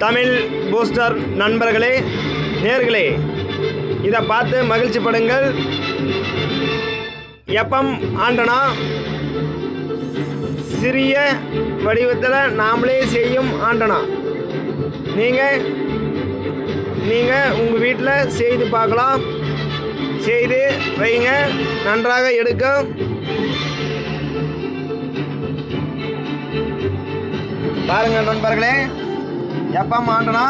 Tamil booster நண்பர்களே நேர்களே இதை பார்த்து மகிழ்ச்சி படுங்கள் எப்பம் ஆண்டனா சிறிய வடிவத்தில் நாமளே செய்யும் ஆண்டனா நீங்கள் நீங்கள் உங்கள் வீட்டில் செய்து பார்க்கலாம் செய்து வைங்க நன்றாக எடுக்கும் பாருங்க நண்பர்களே எப்போ மாண்டனா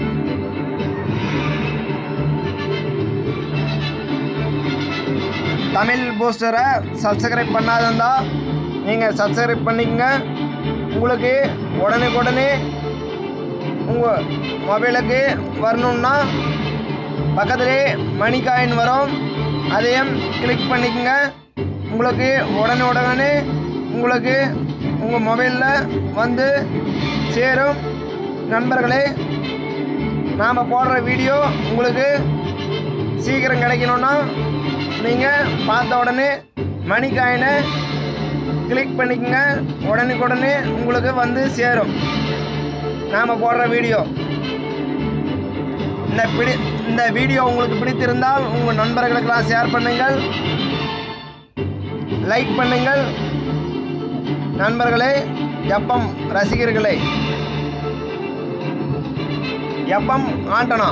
தமிழ் பூஸ்டரை சப்ஸ்கிரைப் பண்ணாதிருந்தா நீங்கள் சப்ஸ்கிரைப் பண்ணிக்கங்க உங்களுக்கு உடனுக்குடனே உங்கள் மொபைலுக்கு வரணுன்னா பக்கத்திலே மணி காயின் வரும் அதையும் கிளிக் பண்ணிக்கங்க உங்களுக்கு உடனே உடனே உங்களுக்கு உங்கள் மொபைலில் வந்து சேரும் நண்பர்களே நாம் போடுற வீடியோ உங்களுக்கு சீக்கிரம் கிடைக்கணுன்னா நீங்கள் பார்த்த உடனே மணி காயினை கிளிக் பண்ணிக்கங்க உடனுக்குடனே உங்களுக்கு வந்து சேரும் நாம் போடுற வீடியோ இந்த பிடி இந்த வீடியோ உங்களுக்கு பிடித்திருந்தால் உங்கள் நண்பர்களுக்கெல்லாம் ஷேர் பண்ணுங்கள் லைக் பண்ணுங்கள் நண்பர்களே எப்பம் ரசிகர்களே எப்பம் ஆண்டனா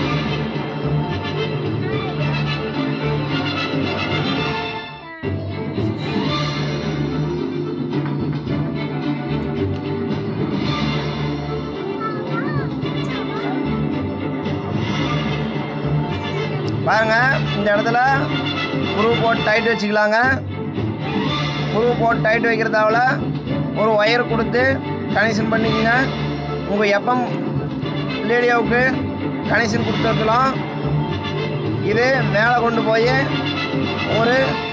பாருங்க இந்த இடத்துல குரு போட்டு டைட் வச்சுக்கலாங்க குரு போட்டு டைட் வைக்கிறதாவில் ஒரு ஒயர் கொடுத்து கனெக்ஷன் பண்ணிக்கோங்க உங்கள் எப்பம் ரேடியோவுக்கு கனெக்ஷன் கொடுத்து வைக்கலாம் இது மேலே கொண்டு போய் ஒரு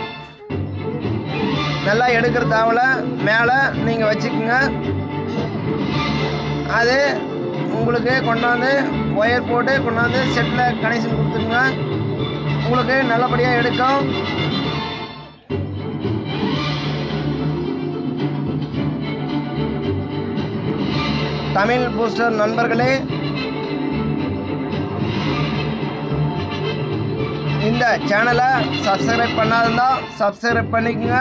நல்லா எடுக்கிற தாவல மேலே நீங்கள் வச்சுக்கோங்க அது உங்களுக்கு கொண்டாந்து ஒயர் போட்டு கொண்டாந்து செட்டில் கனெக்ஷன் கொடுத்துருங்க உங்களுக்கு நல்லபடியாக எடுக்கும் தமிழ் பூஸ்டர் நண்பர்களே இந்த சேனலை சப்ஸ்கிரைப் பண்ணாதிருந்தா சப்ஸ்கிரைப் பண்ணிக்கோங்க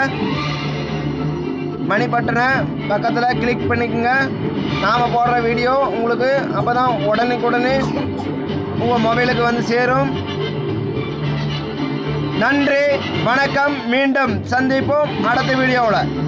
மணி பட்டனை பக்கத்தில் கிளிக் பண்ணிக்கோங்க நாம் போடுற வீடியோ உங்களுக்கு அப்போ தான் உடனுக்குடனே உங்கள் மொபைலுக்கு வந்து சேரும் நன்றி வணக்கம் மீண்டும் சந்திப்போம் அடுத்த வீடியோவில்